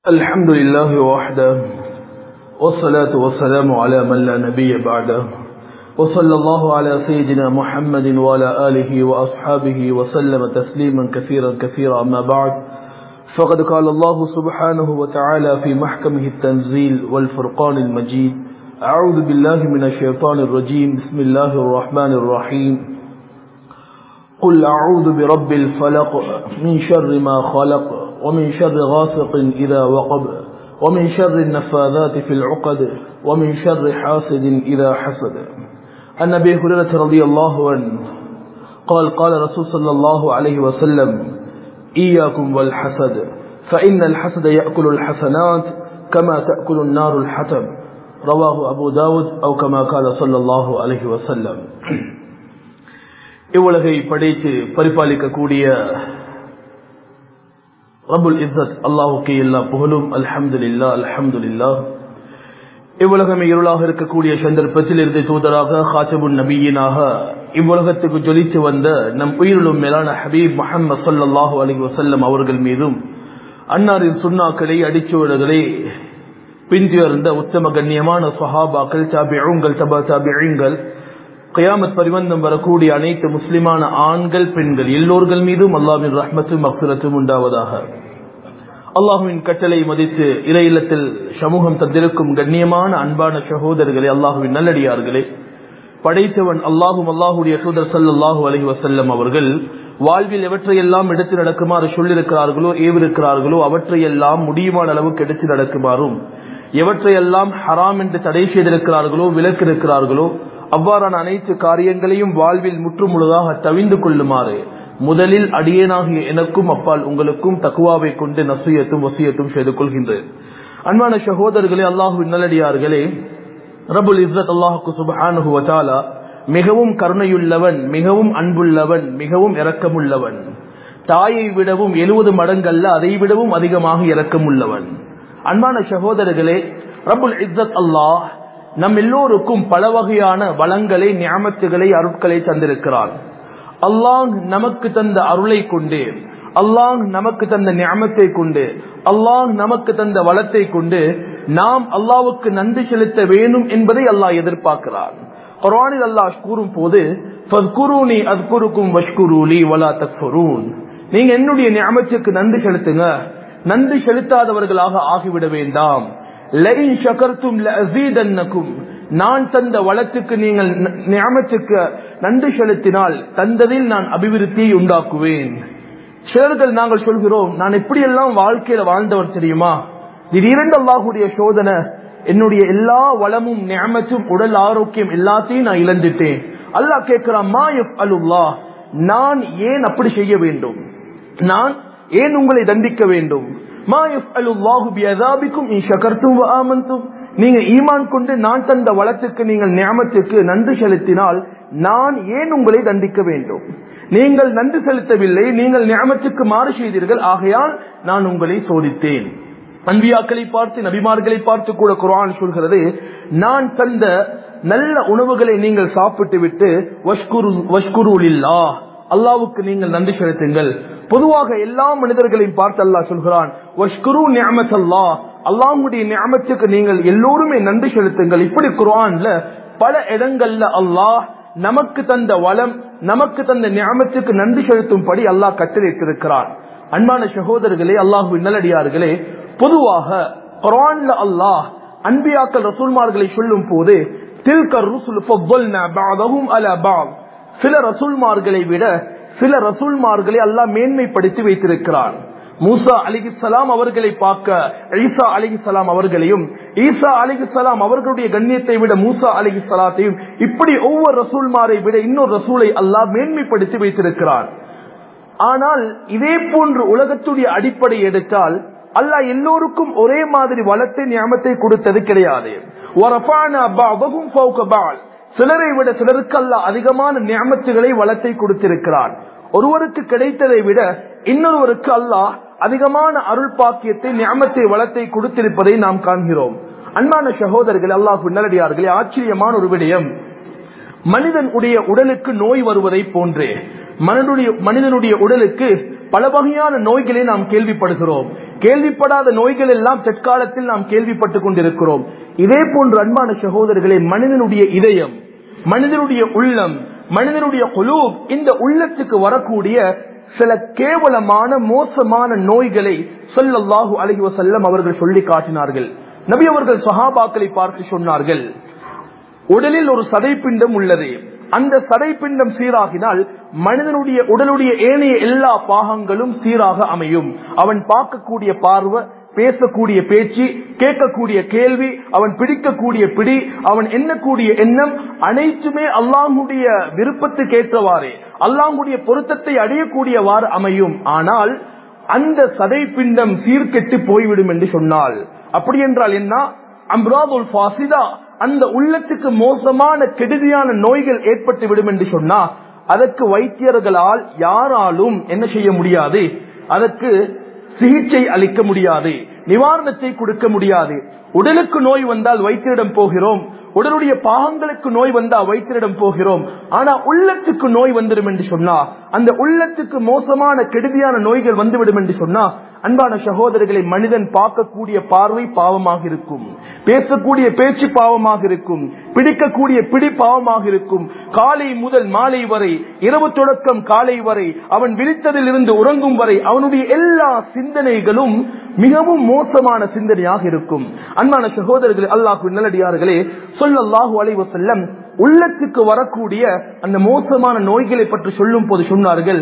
الحمد لله وحده والصلاة والسلام على من لا نبي بعده وصلى الله على سيدنا محمد وعلى آله وأصحابه وسلم تسليما كثيرا كثيرا أما بعد فقد قال الله سبحانه وتعالى في محكمه التنزيل والفرقان المجيد أعوذ بالله من الشيطان الرجيم بسم الله الرحمن الرحيم قل أعوذ برب الفلق من شر ما خلق ومن شر غاسق إذا وقب ومن شر النفاذات في العقد ومن شر حاسد إذا حسد عن أبي هريرة رضي الله عنه قال قال رسول صلى الله عليه وسلم إياكم والحسد فإن الحسد يأكل الحسنات كما تأكل النار الحطب رواه أبو داود أو كما قال صلى الله عليه وسلم இவ்வுலகை படைத்து பரிபாலிக்கக்கூடிய ரபுல் இஸ்ஸத் அல்லாஹுக்கு எல்லா புகழும் அல்ஹம்துலில்லா அல்ஹம்துலில்லா இவ்வுலகமே இருளாக இருக்கக்கூடிய சந்தர்ப்பத்தில் இருந்து தூதராக ஹாசபுன் நபியினாக இவ்வுலகத்துக்கு ஜொலித்து வந்த நம் உயிரிலும் மேலான ஹபீப் முஹம்மது சல்லாஹூ அலி வசல்லம் அவர்கள் மீதும் அன்னாரின் சுண்ணாக்களை அடிச்சுவடுகளை பின்துயர்ந்த உத்தம கண்ணியமான சஹாபாக்கள் தாபிழுங்கள் தபா தாபிழுங்கள் கயாமத் பரிவந்தம் வரக்கூடிய அனைத்து முஸ்லிமான ஆண்கள் பெண்கள் எல்லோர்கள் மீதும் அல்லாவின் ரஹ்மத்தும் அக்சுரத்தும் உண்டாவதாக அல்லாஹுவின் கட்டளை மதித்து இறை இல்லத்தில் சமூகம் தந்திருக்கும் கண்ணியமான அன்பான சகோதரர்களே அல்லாஹுவின் நல்லடியார்களே படைத்தவன் அல்லாஹும் அல்லாஹுடைய தூதர் சல்லாஹூ அலஹி வசல்லம் அவர்கள் வாழ்வில் எவற்றையெல்லாம் எடுத்து நடக்குமாறு சொல்லிருக்கிறார்களோ ஏவிருக்கிறார்களோ அவற்றையெல்லாம் முடியுமான அளவுக்கு எடுத்து நடக்குமாறும் எவற்றையெல்லாம் ஹராம் என்று தடை செய்திருக்கிறார்களோ விலக்கிருக்கிறார்களோ அவ்வாறான அனைத்து காரியங்களையும் வாழ்வில் முற்றுமுழுதாக தவிந்து கொள்ளுமாறு முதலில் அடியேனாகிய எனக்கும் அப்பால் உங்களுக்கும் தக்குவாவை கொண்டு நசுயத்தும் வசியத்தும் செய்து கொள்கின்றேன் அன்பான சகோதரர்களே அல்லாஹு நல்லடியார்களே ரபுல் இஸ்ரத் அல்லாஹுக்கு சுபஹானு வச்சாலா மிகவும் கருணையுள்ளவன் மிகவும் அன்புள்ளவன் மிகவும் இரக்கமுள்ளவன் தாயை விடவும் எழுபது மடங்கல்ல அதை விடவும் அதிகமாக இரக்கமுள்ளவன் அன்பான சகோதரர்களே ரபுல் இஸ்ரத் அல்லாஹ் நம் எல்லோருக்கும் பல வகையான வளங்களை ஞாபகத்துகளை அருட்களை தந்திருக்கிறான் அல்லாஹ் நமக்கு தந்த அருளை கொண்டு அல்லாஹ் நமக்கு தந்த ஞாபகத்தை கொண்டு அல்லாஹ் நமக்கு தந்த வளத்தை கொண்டு நாம் அல்லாவுக்கு நன்றி செலுத்த வேணும் என்பதை அல்லாஹ் எதிர்பார்க்கிறான் குரானில் அல்லாஹ் கூறும் போது நீங்க என்னுடைய ஞாபகத்துக்கு நன்றி செலுத்துங்க நன்றி செலுத்தாதவர்களாக ஆகிவிட வேண்டாம் நான் தந்த வளத்துக்கு நீங்கள் ஞாபகத்துக்கு நன்றி செலுத்தினால் தந்ததில் நான் அபிவிருத்தியை உண்டாக்குவேன் சிலர்கள் நாங்கள் சொல்கிறோம் நான் எப்படியெல்லாம் வாழ்க்கையில வாழ்ந்தவர் தெரியுமா திடீரென்று அல்லாஹுடைய சோதனை என்னுடைய எல்லா வளமும் ஞாபகத்தும் உடல் ஆரோக்கியம் எல்லாத்தையும் நான் இழந்துட்டேன் அல்லாஹ் கேட்கிறான் மா எஃப் அலுல்லா நான் ஏன் அப்படி செய்ய வேண்டும் நான் ஏன் உங்களை தண்டிக்க வேண்டும் நீங்க ஈமான் கொண்டு நான் தந்த வளத்துக்கு நீங்கள் ஞாபகத்துக்கு நன்றி செலுத்தினால் நான் ஏன் உங்களை தண்டிக்க வேண்டும் நீங்கள் நன்றி செலுத்தவில்லை நீங்கள் ஞாபகத்துக்கு மாறு செய்தீர்கள் ஆகையால் நான் உங்களை சோதித்தேன் அன்பியாக்களை பார்த்து நபிமார்களை பார்த்து கூட குரான் சொல்கிறது நான் தந்த நல்ல உணவுகளை நீங்கள் சாப்பிட்டு விட்டு வஷ்குருலில்லா அல்லாவுக்கு நீங்கள் நன்றி செலுத்துங்கள் பொதுவாக எல்லா மனிதர்களையும் பார்த்து அல்லாஹ் சொல்கிறான் அல்லாஹுடைய ஞாபகத்துக்கு நீங்கள் எல்லோருமே நன்றி செலுத்துங்கள் இப்படி குரான்ல பல இடங்கள்ல அல்லாஹ் நமக்கு தந்த வளம் நமக்கு தந்த ஞாபகத்துக்கு நன்றி செலுத்தும்படி அல்லாஹ் கட்டளையிட்டிருக்கிறான் அன்பான சகோதரர்களே அல்லாஹு நல்லடியார்களே பொதுவாக குரான்ல அல்லாஹ் அன்பியாக்கள் ரசூல்மார்களை சொல்லும் போது தில்கர் ருசுல் சில ரசூல்மார்களை விட சில ரசூல்மார்களை அல்லாஹ் மேன்மைப்படுத்தி வைத்திருக்கிறான் மூசா அலிகிசலாம் அவர்களை பார்க்க ஈசா அலிகிசலாம் அவர்களையும் ஈசா அலிகிசலாம் அவர்களுடைய கண்ணியத்தை விட மூசா அலிகிசலாத்தையும் இப்படி ஒவ்வொரு ரசூல்மாரை விட இன்னொரு ரசூலை அல்லாஹ் மேன்மைப்படுத்தி வைத்திருக்கிறான் ஆனால் இதே போன்று உலகத்துடைய அடிப்படை எடுத்தால் அல்லாஹ் எல்லோருக்கும் ஒரே மாதிரி வளத்தை ஞாபகத்தை கொடுத்தது கிடையாது சிலரை விட சிலருக்கு அல்ல அதிகமான ஞாபகத்துகளை வளத்தை கொடுத்திருக்கிறான் ஒருவருக்கு கிடைத்ததை விட இன்னொருவருக்கு அல்லாஹ் அதிகமான அருள் பாக்கியத்தை ஞாபகத்தை வளத்தை கொடுத்திருப்பதை நாம் காண்கிறோம் அன்பான சகோதரர்கள் அல்லாஹு நல்லடியார்களே ஆச்சரியமான ஒரு விடயம் மனிதன் உடைய உடலுக்கு நோய் வருவதை போன்றே மனிதனுடைய மனிதனுடைய உடலுக்கு பல வகையான நோய்களை நாம் கேள்விப்படுகிறோம் கேள்விப்படாத நோய்கள் எல்லாம் தற்காலத்தில் நாம் கேள்விப்பட்டுக் கொண்டிருக்கிறோம் இதே போன்று அன்பான சகோதரர்களே மனிதனுடைய இதயம் மனிதனுடைய உள்ளம் மனிதனுடைய குழு இந்த உள்ளத்துக்கு வரக்கூடிய சில கேவலமான மோசமான நோய்களை சொல்லல்லாஹு அலஹி வசல்லம் அவர்கள் சொல்லி காட்டினார்கள் நபி அவர்கள் சஹாபாக்களை பார்த்து சொன்னார்கள் உடலில் ஒரு சதைப்பிண்டம் உள்ளது அந்த சதைப்பிண்டம் சீராகினால் மனிதனுடைய உடலுடைய ஏனைய எல்லா பாகங்களும் சீராக அமையும் அவன் பார்க்கக்கூடிய பார்வை பேசக்கூடிய பேச்சு கேட்கக்கூடிய கேள்வி அவன் பிடிக்கக்கூடிய பிடி அவன் எண்ணக்கூடிய எண்ணம் அனைத்துமே அல்லாஹுடைய விருப்பத்துக்கு ஏற்றவாறே அல்லாஹுடைய பொருத்தத்தை அடையக்கூடியவாறு அமையும் ஆனால் அந்த சதை பிண்டம் சீர்கெட்டு போய்விடும் என்று சொன்னால் அப்படி என்றால் என்ன அம்ராதுல் பாசிதா அந்த உள்ளத்துக்கு மோசமான கெடுதியான நோய்கள் ஏற்பட்டு விடும் என்று சொன்னா அதற்கு வைத்தியர்களால் யாராலும் என்ன செய்ய முடியாது அதற்கு சிகிச்சை அளிக்க முடியாது நிவாரணத்தை கொடுக்க முடியாது உடலுக்கு நோய் வந்தால் வைத்தியரிடம் போகிறோம் உடலுடைய பாகங்களுக்கு நோய் வந்தா வைத்தியரிடம் போகிறோம் ஆனா உள்ளத்துக்கு நோய் வந்துடும் என்று சொன்னா அந்த உள்ளத்துக்கு மோசமான கெடுதியான நோய்கள் வந்துவிடும் என்று சொன்னா அன்பான சகோதரர்களை மனிதன் பார்க்கக்கூடிய பார்வை பாவமாக இருக்கும் பேசக்கூடிய பேச்சு பாவமாக இருக்கும் பிடிக்கக்கூடிய பிடி பாவமாக இருக்கும் காலை முதல் மாலை வரை இரவு தொடக்கம் காலை வரை அவன் விழித்ததில் இருந்து உறங்கும் வரை அவனுடைய எல்லா சிந்தனைகளும் மிகவும் மோசமான சிந்தனையாக இருக்கும் அன்பான சகோதரர்களே அல்லாஹு நல்லடியார்களே சொல்லல்லாஹு அலைவ செல்லம் உள்ளத்துக்கு வரக்கூடிய அந்த மோசமான நோய்களை பற்றி சொல்லும் போது சொன்னார்கள்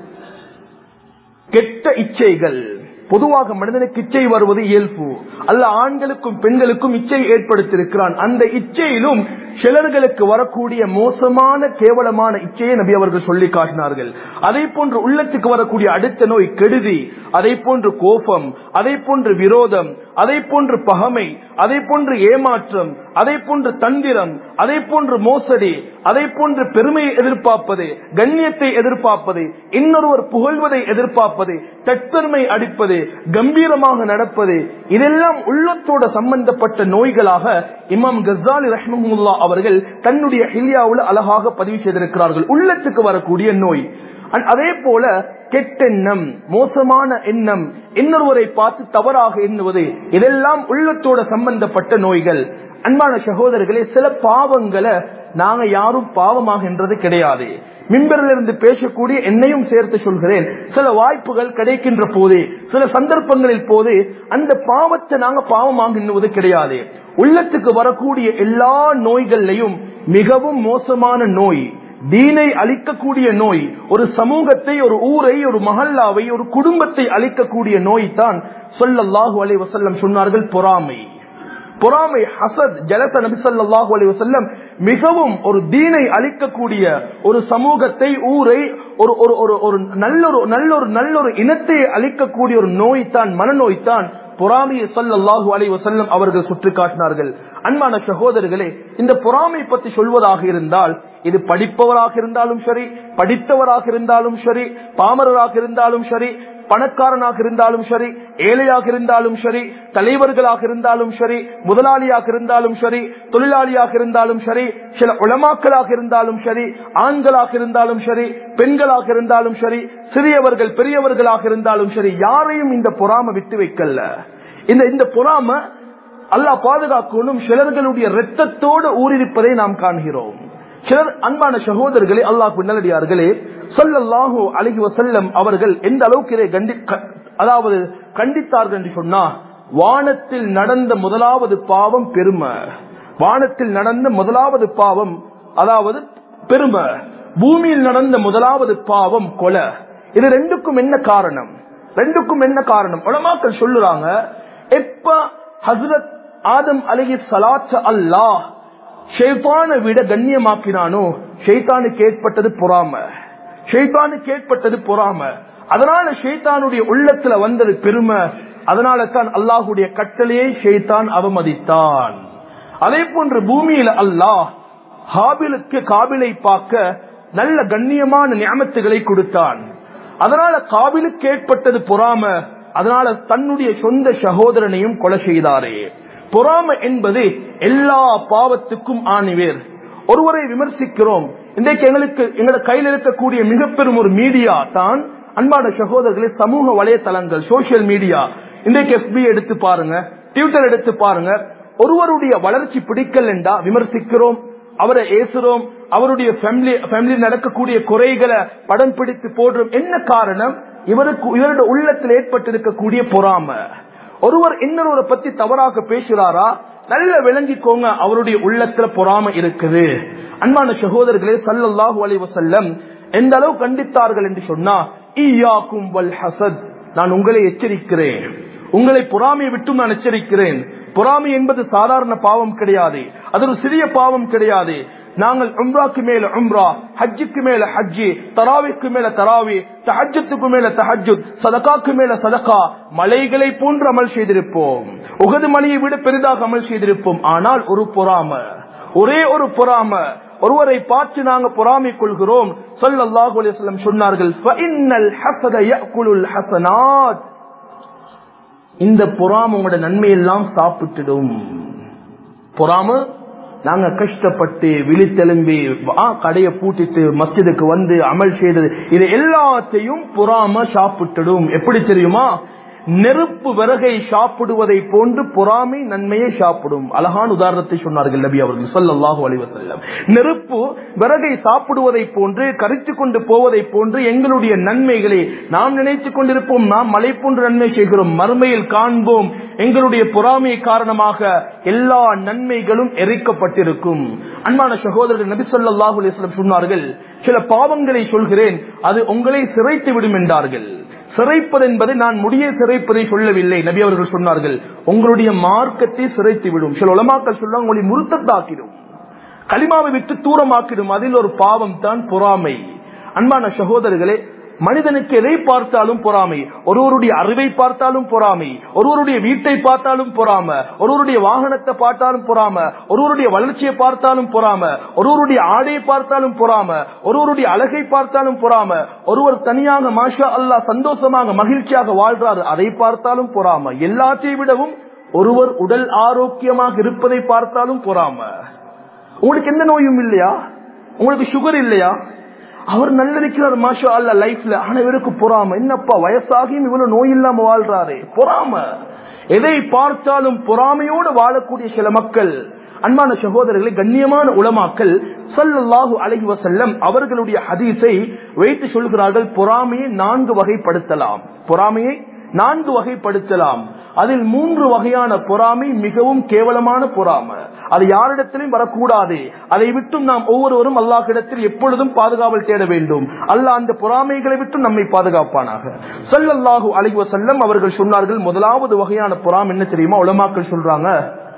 கெட்ட இச்சைகள் பொதுவாக மனிதனுக்கு இச்சை வருவது இயல்பு அல்ல ஆண்களுக்கும் பெண்களுக்கும் இச்சை ஏற்படுத்தியிருக்கிறான் அந்த இச்சையிலும் சிலர்களுக்கு வரக்கூடிய மோசமான கேவலமான இச்சையை நபி அவர்கள் சொல்லி காட்டினார்கள் அதே போன்று உள்ளத்துக்கு வரக்கூடிய அடுத்த நோய் கெடுதி அதே போன்று கோபம் அதே போன்று விரோதம் அதே போன்று பகமை அதே போன்று ஏமாற்றம் அதே போன்று தந்திரம் அதே போன்று மோசடி அதே போன்று பெருமையை எதிர்பார்ப்பது கண்ணியத்தை எதிர்பார்ப்பது இன்னொருவர் புகழ்வதை எதிர்பார்ப்பது தற்பெருமை அடிப்பது கம்பீரமாக நடப்பது இதெல்லாம் உள்ளத்தோட சம்பந்தப்பட்ட நோய்களாக இமாம் கசாலி ரஹ்மமுல்லா அவர்கள் தன்னுடைய ஹில்யாவில் அழகாக பதிவு செய்திருக்கிறார்கள் உள்ளத்துக்கு வரக்கூடிய நோய் அதே போல கெட்டெண்ணம் மோசமான எண்ணம் இன்னொருவரை பார்த்து தவறாக எண்ணுவது இதெல்லாம் உள்ளத்தோட சம்பந்தப்பட்ட நோய்கள் அன்பான சகோதரர்களே சில பாவங்களை நாங்க யாரும் பாவமாகின்றது கிடையாது மின்பரிலிருந்து பேசக்கூடிய என்னையும் சேர்த்து சொல்கிறேன் சில வாய்ப்புகள் கிடைக்கின்ற போது சில சந்தர்ப்பங்களில் போது அந்த பாவத்தை நாங்க பாவமாக எண்ணுவது கிடையாது உள்ளத்துக்கு வரக்கூடிய எல்லா நோய்கள்லையும் மிகவும் மோசமான நோய் தீனை அழிக்கக்கூடிய நோய் ஒரு சமூகத்தை ஒரு ஊரை ஒரு மஹல்லாவை ஒரு குடும்பத்தை அழிக்கக்கூடிய நோய் தான் சொல்லல்லாஹு அலை வசல்லம் சொன்னார்கள் பொறாமை பொறாமை ஹசத் ஜலச நபிசல்லாஹு அலி வசல்லம் மிகவும் ஒரு தீனை அளிக்கக்கூடிய ஒரு சமூகத்தை ஊரை ஒரு ஒரு ஒரு ஒரு நல்லொரு நல்லொரு நல்லொரு இனத்தை அளிக்கக்கூடிய ஒரு நோய் தான் மனநோய் தான் பொறாமையை சொல்லல்லாஹு அலை வசல்லம் அவர்கள் சுற்றி காட்டினார்கள் அன்பான சகோதரர்களே இந்த பொறாமை பற்றி சொல்வதாக இருந்தால் இது படிப்பவராக இருந்தாலும் சரி படித்தவராக இருந்தாலும் சரி பாமரராக இருந்தாலும் சரி பணக்காரனாக இருந்தாலும் சரி ஏழையாக இருந்தாலும் சரி தலைவர்களாக இருந்தாலும் சரி முதலாளியாக இருந்தாலும் சரி தொழிலாளியாக இருந்தாலும் சரி சில உளமாக்களாக இருந்தாலும் சரி ஆண்களாக இருந்தாலும் சரி பெண்களாக இருந்தாலும் சரி சிறியவர்கள் பெரியவர்களாக இருந்தாலும் சரி யாரையும் இந்த பொறாம விட்டு வைக்கல இந்த இந்த பொறாம அல்லாஹ் பாதுகாக்கணும் சிலர்களுடைய ரத்தத்தோடு ஊறிருப்பதை நாம் காண்கிறோம் சிலர் அன்பான சகோதரர்களே அல்லாஹ் நல்லடியார்களே சொல்லல்லாஹு அழகி வசல்லம் அவர்கள் எந்த அளவுக்கு இதை கண்டி அதாவது கண்டித்தார்கள் என்று சொன்னா வானத்தில் நடந்த முதலாவது பாவம் பெருமை வானத்தில் நடந்த முதலாவது பாவம் அதாவது பெருமை பூமியில் நடந்த முதலாவது பாவம் கொலை இது ரெண்டுக்கும் என்ன காரணம் ரெண்டுக்கும் என்ன காரணம் உலமாக்கள் சொல்லுறாங்க எப்ப ஹசரத் ஆதம் அலகி சலாச்ச அல்லாஹ் ஷெய்தானை விட கண்ணியமாக்கினானோ ஷெய்தானுக்கு ஏற்பட்டது பொறாம ஷெய்தானுக்கு ஏற்பட்டது பொறாம அதனால ஷெய்தானுடைய உள்ளத்துல வந்தது பெருமை அதனால தான் அல்லாஹுடைய கட்டளையை ஷெய்தான் அவமதித்தான் அதே போன்று பூமியில அல்லாஹ் ஹாபிலுக்கு காபிலை பார்க்க நல்ல கண்ணியமான ஞாபகத்துகளை கொடுத்தான் அதனால காபிலுக்கு ஏற்பட்டது பொறாம அதனால தன்னுடைய சொந்த சகோதரனையும் கொலை செய்தாரே பொறாம என்பது எல்லா பாவத்துக்கும் ஆணிவேர் ஒருவரை விமர்சிக்கிறோம் இன்றைக்கு எங்களுக்கு எங்களோட கையில் இருக்கக்கூடிய மிக பெரும் ஒரு மீடியா தான் அன்பான சகோதரர்களே சமூக வலைத்தளங்கள் சோசியல் மீடியா இன்றைக்கு எஃபி எடுத்து பாருங்க ட்விட்டர் எடுத்து பாருங்க ஒருவருடைய வளர்ச்சி பிடிக்கல் என்றா விமர்சிக்கிறோம் அவரை ஏசுறோம் அவருடைய ஃபேமிலி ஃபேமிலி நடக்கக்கூடிய குறைகளை படம் பிடித்து போடுறோம் என்ன காரணம் இவருக்கு இவருடைய உள்ளத்தில் ஏற்பட்டிருக்கக்கூடிய பொறாம ஒருவர் இன்னொருவரை பத்தி தவறாக பேசுறாரா நல்ல விளங்கிக்கோங்க அவருடைய உள்ளத்துல பொறாம இருக்குது அன்பான சகோதரர்களே சல்லல்லாஹு அலைஹி வஸல்லம் எந்த அளவு கண்டித்தார்கள் என்று சொன்னா ஈயாக்கும் வல் ஹசத் நான் உங்களை எச்சரிக்கிறேன் உங்களை பொறாமையை விட்டு நான் எச்சரிக்கிறேன் பொறாமை என்பது சாதாரண பாவம் கிடையாது அது ஒரு சிறிய பாவம் கிடையாது நாங்கள் உம்ராக்கு மேல உம்ரா ஹஜ்ஜுக்கு மேல ஹஜ்ஜி தராவிக்கு மேல தராவி தஹஜத்துக்கு மேல தஹஜுத் சதகாக்கு மேல சதகா மலைகளை போன்று அமல் செய்திருப்போம் உகது மலையை விட பெரிதாக அமல் செய்திருப்போம் ஆனால் ஒரு பொறாம ஒரே ஒரு பொறாம ஒருவரை பார்த்து நாங்க பொறாமை கொள்கிறோம் சொல்லல்லாஹு அலைஹி வஸல்லம் சொன்னார்கள் ஃபஇன்னல் ஹஸத யஅகுலுல் ஹஸனாத் இந்த பொறாம உங்களோட நன்மையெல்லாம் சாப்பிட்டுடும் பொறாம நாங்க கஷ்டப்பட்டு விழித்தெலும்பி கடையை பூட்டிட்டு மஸ்ஜிதுக்கு வந்து அமல் செய்தது இது எல்லாத்தையும் பொறாம சாப்பிட்டுடும் எப்படி தெரியுமா நெருப்பு விறகை சாப்பிடுவதை போன்று பொறாமை நன்மையை சாப்பிடும் அழகான உதாரணத்தை சொன்னார்கள் நபி அவர்கள் சொல்லல்லாஹு அலைவசல்லம் நெருப்பு விறகை சாப்பிடுவதை போன்று கரித்து கொண்டு போவதை போன்று எங்களுடைய நன்மைகளை நாம் நினைத்துக் கொண்டிருப்போம் நாம் மலை போன்று நன்மை செய்கிறோம் மறுமையில் காண்போம் எங்களுடைய பொறாமை காரணமாக எல்லா நன்மைகளும் எரிக்கப்பட்டிருக்கும் அன்பான சகோதரர்கள் நபி சொல்லாஹு அலிஸ்லம் சொன்னார்கள் சில பாவங்களை சொல்கிறேன் அது உங்களை சிறைத்து விடும் என்றார்கள் சிறைப்பது என்பது நான் முடிய சிறைப்பதை சொல்லவில்லை நபி அவர்கள் சொன்னார்கள் உங்களுடைய மார்க்கத்தை சிறைத்து விடும் சில உலமாக்கள் சொல்ல உங்களை முருத்தத்தாக்கிடும் களிமாவை விட்டு தூரமாக்கிடும் அதில் ஒரு பாவம் தான் பொறாமை அன்பான சகோதரர்களே மனிதனுக்கு எதை பார்த்தாலும் பொறாமை ஒருவருடைய அறிவை பார்த்தாலும் பொறாமை ஒருவருடைய வீட்டை பார்த்தாலும் பொறாம ஒருவருடைய வாகனத்தை பார்த்தாலும் பொறாம ஒருவருடைய வளர்ச்சியை பார்த்தாலும் பொறாம ஒருவருடைய ஆடையை பார்த்தாலும் பொறாம ஒருவருடைய அழகை பார்த்தாலும் பொறாம ஒருவர் தனியாக மாஷா அல்லா சந்தோஷமாக மகிழ்ச்சியாக வாழ்றாரு அதை பார்த்தாலும் பொறாம எல்லாத்தையும் விடவும் ஒருவர் உடல் ஆரோக்கியமாக இருப்பதை பார்த்தாலும் பொறாம உங்களுக்கு எந்த நோயும் இல்லையா உங்களுக்கு சுகர் இல்லையா அவர் நல்லிருக்கிறார் மாஷா அல்ல லைஃப்ல ஆனா இவருக்கு பொறாம என்னப்பா வயசாகியும் இவ்வளவு நோய் இல்லாம வாழ்றாரு பொறாம எதை பார்த்தாலும் பொறாமையோடு வாழக்கூடிய சில மக்கள் அன்பான சகோதரர்களை கண்ணியமான உளமாக்கல் சல்லல்லாஹு அலஹி வசல்லம் அவர்களுடைய ஹதீஸை வைத்து சொல்கிறார்கள் பொறாமையை நான்கு வகைப்படுத்தலாம் பொறாமையை நான்கு வகைப்படுத்தலாம் அதில் மூன்று வகையான பொறாமை மிகவும் கேவலமான பொறாமை அது யாரிடத்திலும் வரக்கூடாது அதை விட்டும் நாம் ஒவ்வொருவரும் அல்லாஹிடத்தில் எப்பொழுதும் பாதுகாவல் தேட வேண்டும் அல்லாஹ் அந்த பொறாமைகளை விட்டு நம்மை பாதுகாப்பானாக சல்லல்லாஹு அலைவ செல்லம் அவர்கள் சொன்னார்கள் முதலாவது வகையான பொறாமை என்ன தெரியுமா உலமாக்கள் சொல்றாங்க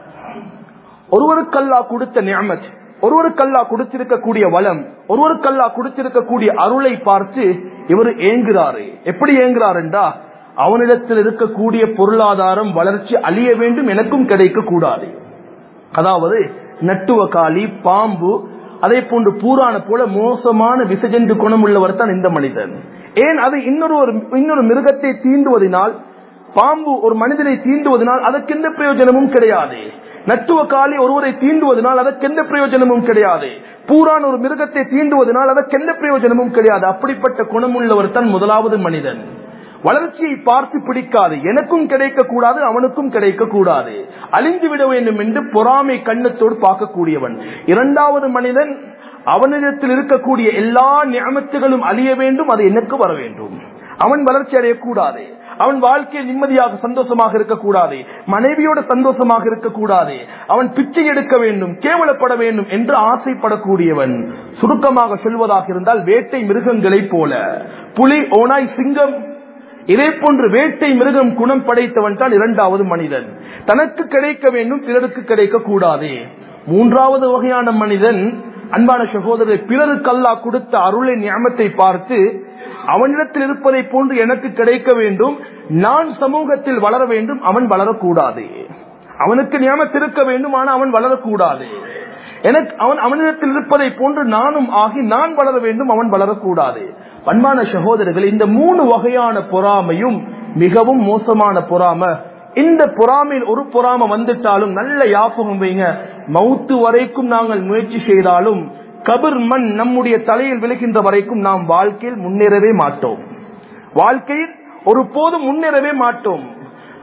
ஒருவருக்கல்லா கொடுத்த நியமத் ஒருவருக்கல்லா கொடுத்திருக்கக்கூடிய வளம் ஒருவருக்கல்லா கொடுத்திருக்கக்கூடிய அருளை பார்த்து இவர் ஏங்குறாரு எப்படி ஏங்குறார் என்றா அவனிடத்தில் இருக்கக்கூடிய பொருளாதாரம் வளர்ச்சி அழிய வேண்டும் எனக்கும் கிடைக்க கூடாது அதாவது நட்டுவக்காளி பாம்பு அதே போன்று பூரான போல மோசமான விசஜந்து குணம் உள்ளவர் தான் இந்த மனிதன் ஏன் அது இன்னொரு ஒரு இன்னொரு மிருகத்தை தீண்டுவதனால் பாம்பு ஒரு மனிதனை தீண்டுவதனால் அதற்கு எந்த பிரயோஜனமும் கிடையாது நட்டுவ காலி ஒருவரை தீண்டுவதனால் அதற்கு எந்த பிரயோஜனமும் கிடையாது பூரான் ஒரு மிருகத்தை தீண்டுவதனால் அதற்கு எந்த பிரயோஜனமும் கிடையாது அப்படிப்பட்ட குணமுள்ளவர் தான் முதலாவது மனிதன் வளர்ச்சியை பார்த்து பிடிக்காது எனக்கும் கிடைக்க கூடாது அவனுக்கும் கிடைக்க கூடாது அழிந்து விட வேண்டும் என்று பொறாமை கண்ணத்தோடு பார்க்கக்கூடியவன் இரண்டாவது மனிதன் அவனிடத்தில் இருக்கக்கூடிய எல்லா ஞாபகத்துகளும் அழிய வேண்டும் அது எனக்கு வர வேண்டும் அவன் வளர்ச்சி அடையக்கூடாது அவன் வாழ்க்கையில் நிம்மதியாக சந்தோஷமாக இருக்கக்கூடாது மனைவியோட சந்தோஷமாக இருக்கக்கூடாது அவன் பிச்சை எடுக்க வேண்டும் கேவலப்பட வேண்டும் என்று ஆசைப்படக்கூடியவன் சுருக்கமாக சொல்வதாக இருந்தால் வேட்டை மிருகங்களைப் போல புலி ஓனாய் சிங்கம் இதே போன்று வேட்டை மிருகம் குணம் படைத்தவன் தான் இரண்டாவது மனிதன் தனக்கு கிடைக்க வேண்டும் பிறருக்கு கிடைக்க கூடாது மூன்றாவது வகையான மனிதன் அன்பான சகோதரர் பிறருக்கு அல்லா கொடுத்த அருளை ஞாபகத்தை பார்த்து அவனிடத்தில் இருப்பதை போன்று எனக்கு கிடைக்க வேண்டும் நான் சமூகத்தில் வளர வேண்டும் அவன் வளரக்கூடாது அவனுக்கு ஞாபகத்தில் இருக்க வேண்டும் ஆனால் அவன் வளரக்கூடாது எனக்கு அவன் அவனிடத்தில் இருப்பதை போன்று நானும் ஆகி நான் வளர வேண்டும் அவன் வளரக்கூடாது அன்பான சகோதரர்கள் இந்த மூணு வகையான பொறாமையும் மிகவும் மோசமான பொறாம இந்த பொறாமையில் ஒரு பொறாம வந்துட்டாலும் நல்ல யாபகம் வைங்க மவுத்து வரைக்கும் நாங்கள் முயற்சி செய்தாலும் கபிர் மண் நம்முடைய தலையில் விழுகின்ற வரைக்கும் நாம் வாழ்க்கையில் முன்னேறவே மாட்டோம் வாழ்க்கையில் ஒரு போதும் முன்னேறவே மாட்டோம்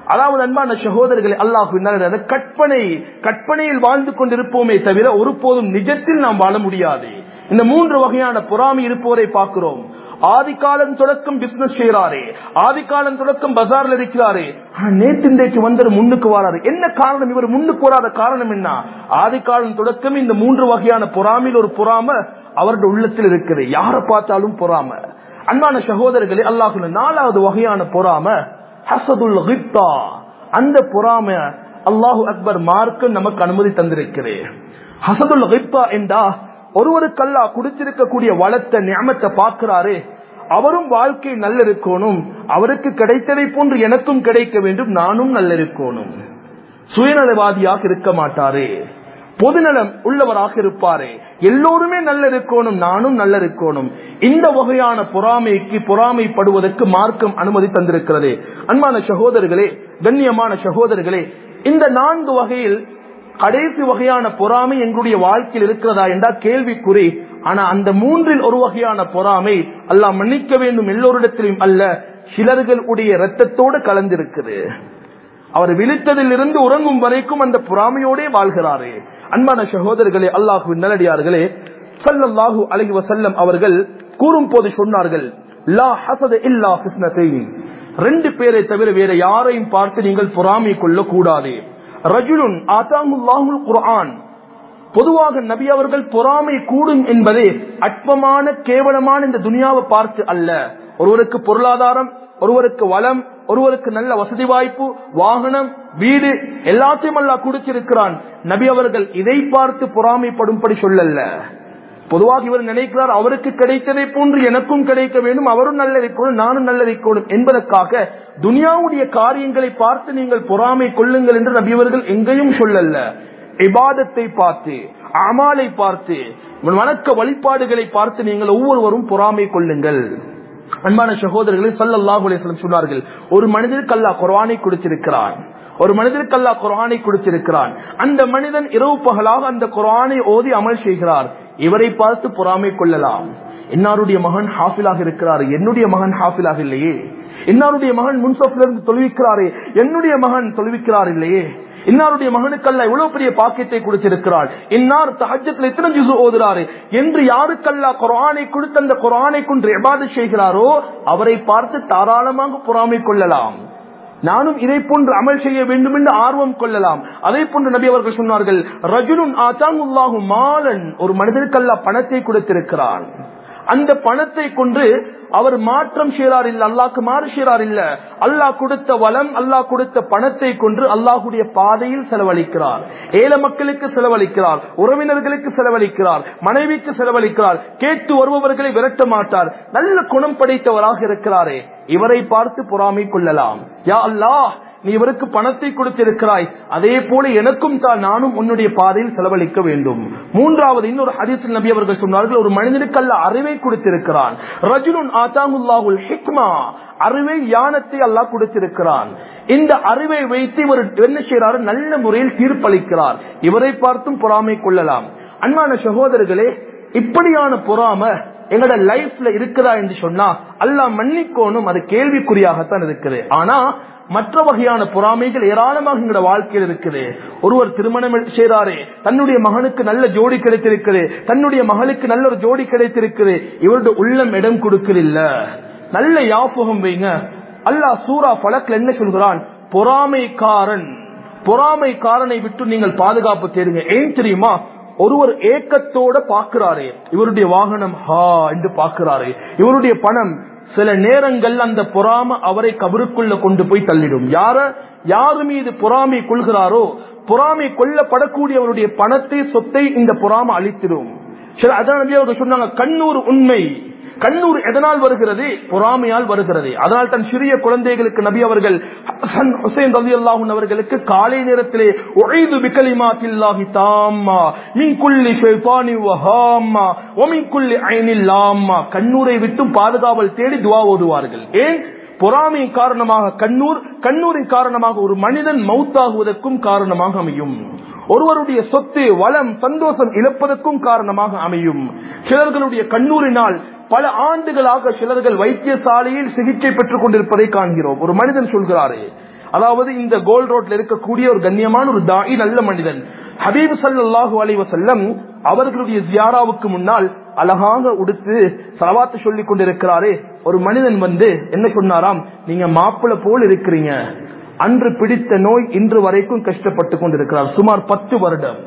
அதாவது அன்பான சகோதரர்களை அல்லாஹு கற்பனை கற்பனையில் வாழ்ந்து கொண்டிருப்போமே தவிர ஒருபோதும் நிஜத்தில் நாம் வாழ முடியாது இந்த மூன்று வகையான பொறாமை இருப்போரை பார்க்கிறோம் ஆதிகாலம் தொடக்கம் பிசினஸ் செய்யறாரு ஆதிகாலம் தொடக்கம் பஜார்ல இருக்கிறாரு நேற்று இன்றைக்கு வந்தவர் முன்னுக்கு வராரு என்ன காரணம் இவர் முன்னுக்கு வராத காரணம் என்ன ஆதிகாலம் தொடக்கம் இந்த மூன்று வகையான பொறாமையில் ஒரு பொறாம அவருடைய உள்ளத்தில் இருக்குது யாரை பார்த்தாலும் பொறாம அன்பான சகோதரர்களே அல்லாஹு நாலாவது வகையான பொறாம ஹசதுல் ஹிப்தா அந்த பொறாம அல்லாஹு அக்பர் மார்க்கு நமக்கு அனுமதி தந்திருக்கிறேன் ஹசதுல் ஹிப்தா என்றா ஒருவருக்கு அல்லா குடிச்சிருக்கக்கூடிய வளத்தை ஞாபகத்தை பார்க்கிறாரு அவரும் வாழ்க்கை நல்ல இருக்கணும் அவருக்கு கிடைத்ததை போன்று எனக்கும் கிடைக்க வேண்டும் நானும் நல்ல இருக்கணும் சுயநலவாதியாக இருக்க மாட்டாரு பொதுநலம் உள்ளவராக இருப்பாரு எல்லோருமே நல்ல இருக்கணும் நானும் நல்ல இருக்கணும் இந்த வகையான பொறாமைக்கு பொறாமைப்படுவதற்கு மார்க்கம் அனுமதி தந்திருக்கிறது அன்பான சகோதரர்களே கண்ணியமான சகோதரர்களே இந்த நான்கு வகையில் கடைசி வகையான பொறாமை எங்களுடைய வாழ்க்கையில் இருக்கிறதா என்றால் கேள்விக்குறி ஆனா அந்த மூன்றில் ஒரு வகையான பொறாமை அல்லாஹ் மன்னிக்க வேண்டும் எல்லோரிடத்திலும் அல்ல சிலர்களுடைய ரத்தத்தோடு கலந்திருக்குது அவர் விழித்ததில் இருந்து உறங்கும் வரைக்கும் அந்த பொறாமையோடே வாழ்கிறாரு அன்பான சகோதரர்களே அல்லாஹு நல்லடியார்களே சல்லல்லாஹு அலைஹி வசல்லம் அவர்கள் கூறும் போது சொன்னார்கள் லா ஹசத இல்லா ஹிஸ்னத்தைன் ரெண்டு பேரை தவிர வேற யாரையும் பார்த்து நீங்கள் பொறாமை கொள்ள கூடாது ரஜுலுன் ஆதாமுல்லாஹுல் குர்ஆன் பொதுவாக நபி அவர்கள் பொறாமை கூடும் என்பதே அற்பமான கேவலமான இந்த துனியாவை பார்த்து அல்ல ஒருவருக்கு பொருளாதாரம் ஒருவருக்கு வளம் ஒருவருக்கு நல்ல வசதி வாய்ப்பு வாகனம் வீடு எல்லாத்தையும் அல்லா குடிச்சிருக்கிறான் நபி அவர்கள் இதை பார்த்து பொறாமைப்படும்படி சொல்லல்ல பொதுவாக இவர் நினைக்கிறார் அவருக்கு கிடைத்ததை போன்று எனக்கும் கிடைக்க வேண்டும் அவரும் நல்ல இருக்கணும் நானும் நல்ல இருக்கணும் என்பதற்காக துனியாவுடைய காரியங்களை பார்த்து நீங்கள் பொறாமை கொள்ளுங்கள் என்று நபியவர்கள் எங்கேயும் சொல்லல்ல இபாதத்தை பார்த்து அமாலை பார்த்து வணக்க வழிபாடுகளை பார்த்து நீங்கள் ஒவ்வொருவரும் பொறாமை கொள்ளுங்கள் அன்பான சகோதரர்களை சல்லல்லாஹு அலைஹி சொன்னார்கள் ஒரு மனிதருக்கு அல்லாஹ் குர்ஆனை கொடுத்திருக்கிறான் ஒரு மனிதருக்கு அல்லாஹ் குர்ஆனை கொடுத்திருக்கிறான் அந்த மனிதன் இரவு பகலாக அந்த குர்ஆனை ஓதி அமல் செய்கிறார் இவரை பார்த்து பொறாமை கொள்ளலாம் இன்னாருடைய மகன் ஹாஃபிலாக இருக்கிறார் என்னுடைய மகன் ஹாஃபிலாக இல்லையே இன்னாருடைய மகன் முன்சப்பிலிருந்து தொழுவிக்கிறாரே என்னுடைய மகன் தொழுவிக்கிறார் இல்லையே இன்னாருடைய மகனுக்கல்ல இவ்வளவு பெரிய பாக்கியத்தை கொடுத்திருக்கிறாள் இன்னார் தஹஜத்தில் எத்தனை ஜுசு ஓதுறாரு என்று யாருக்கல்ல குரானை கொடுத்து அந்த குரானை கொண்டு எபாது செய்கிறாரோ அவரை பார்த்து தாராளமாக பொறாமை கொள்ளலாம் நானும் இதை போன்று அமல் செய்ய வேண்டும் என்று ஆர்வம் கொள்ளலாம் அதே போன்று நபி அவர்கள் சொன்னார்கள் ரஜுனுன் ஆச்சாங்குல்லாஹு மாலன் ஒரு மனிதருக்கல்ல பணத்தை கொடுத்திருக்கிறான் அந்த பணத்தை கொண்டு அவர் மாற்றம் செய்கிறார் இல்ல அல்லாக்கு மாறு செய்கிறார் இல்ல அல்லாஹ் கொடுத்த வளம் அல்லாஹ் கொடுத்த பணத்தை கொண்டு அல்லாஹுடைய பாதையில் செலவழிக்கிறார் ஏழை மக்களுக்கு செலவழிக்கிறார் உறவினர்களுக்கு செலவழிக்கிறார் மனைவிக்கு செலவழிக்கிறார் கேட்டு வருபவர்களை விரட்ட மாட்டார் நல்ல குணம் படைத்தவராக இருக்கிறாரே இவரை பார்த்து பொறாமை கொள்ளலாம் யா அல்லாஹ் நீ இவருக்கு பணத்தை கொடுத்திருக்கிறாய் அதே போல எனக்கும் தான் நானும் உன்னுடைய பாதையில் செலவழிக்க வேண்டும் மூன்றாவது இன்னொரு ஹதீஸ் நபி அவர்கள் சொன்னார்கள் ஒரு மனிதனுக்கு அல்ல அறிவை கொடுத்திருக்கிறான் ரஜுலுன் ஆத்தாமுல்லாஹுல் ஹிக்மா அறிவை யானத்தை அல்லாஹ் கொடுத்திருக்கிறான் இந்த அறிவை வைத்து இவர் என்ன செய்யறாரு நல்ல முறையில் தீர்ப்பளிக்கிறார் இவரை பார்த்தும் பொறாமை கொள்ளலாம் அன்பான சகோதரர்களே இப்படியான பொறாம எங்களோட லைஃப்ல இருக்குதா என்று சொன்னா அல்லாஹ் மன்னிக்கோணும் அது கேள்விக்குறியாகத்தான் இருக்குது ஆனா மற்ற வகையான பொறாமைகள் ஏராளமாக எங்களோட வாழ்க்கையில் இருக்குது ஒருவர் திருமணம் செய்றாரு தன்னுடைய மகனுக்கு நல்ல ஜோடி கிடைத்திருக்குது தன்னுடைய மகளுக்கு நல்ல ஒரு ஜோடி கிடைத்திருக்குது இவருடைய உள்ளம் இடம் கொடுக்கல நல்ல யாபகம் வைங்க அல்லாஹ் சூரா பழக்கில் என்ன சொல்கிறான் பொறாமைக்காரன் பொறாமைக்காரனை விட்டு நீங்கள் பாதுகாப்பு தேடுங்க ஏன் தெரியுமா ஒருவர் ஏக்கத்தோட பாக்குறாரு இவருடைய வாகனம் ஹா என்று பாக்குறாரு இவருடைய பணம் சில நேரங்கள் அந்த பொறாம அவரை கபருக்குள்ள கொண்டு போய் தள்ளிடும் யார யாரு மீது பொறாமை கொள்கிறாரோ பொறாமை கொல்லப்படக்கூடியவருடைய பணத்தை சொத்தை இந்த பொறாம அழித்திடும் சில அதான் நபி அவர்கள் சொன்னாங்க கண்ணூர் உண்மை கண்ணூர் எதனால் வருகிறது பொறாமையால் வருகிறது அதனால் தன் சிறிய குழந்தைகளுக்கு நபி அவர்கள் ஹசன் ஹுசைன் ரவி அல்லாஹூன் அவர்களுக்கு காலை நேரத்திலே ஒழைது பிக்கலிமாத்தில்லாஹி தாம்மா மின் குள்ளி ஷைத்தானி வஹாம்மா ஒமின் குள்ளி ஐனில்லாம்மா கண்ணூரை விட்டு பாதுகாவல் தேடி துவா ஓதுவார்கள் ஏன் பொறாமை காரணமாக கண்ணூர் கண்ணூரின் காரணமாக ஒரு மனிதன் மௌத்தாகுவதற்கும் காரணமாக அமையும் ஒருவருடைய சொத்து வளம் சந்தோஷம் இழப்பதற்கும் காரணமாக அமையும் சிலர்களுடைய கண்ணூரினால் பல ஆண்டுகளாக சிலர்கள் வைத்தியசாலையில் சிகிச்சை பெற்றுக் கொண்டிருப்பதை காண்கிறோம் ஒரு மனிதன் சொல்கிறாரு அதாவது இந்த கோல்ட் ரோட்ல இருக்கக்கூடிய ஒரு கண்ணியமான ஒரு தாயி நல்ல மனிதன் ஹபீப் சல்லாஹூ அலைவ செல்லம் அவர்களுடைய ஜியாராவுக்கு முன்னால் அழகாக உடுத்து சலவாத்து சொல்லிக் கொண்டிருக்கிறாரே ஒரு மனிதன் வந்து என்ன சொன்னாராம் நீங்க மாப்பிள்ள போல் இருக்கிறீங்க அன்று பிடித்த நோய் இன்று வரைக்கும் கஷ்டப்பட்டு கொண்டிருக்கிறார் சுமார் பத்து வருடம்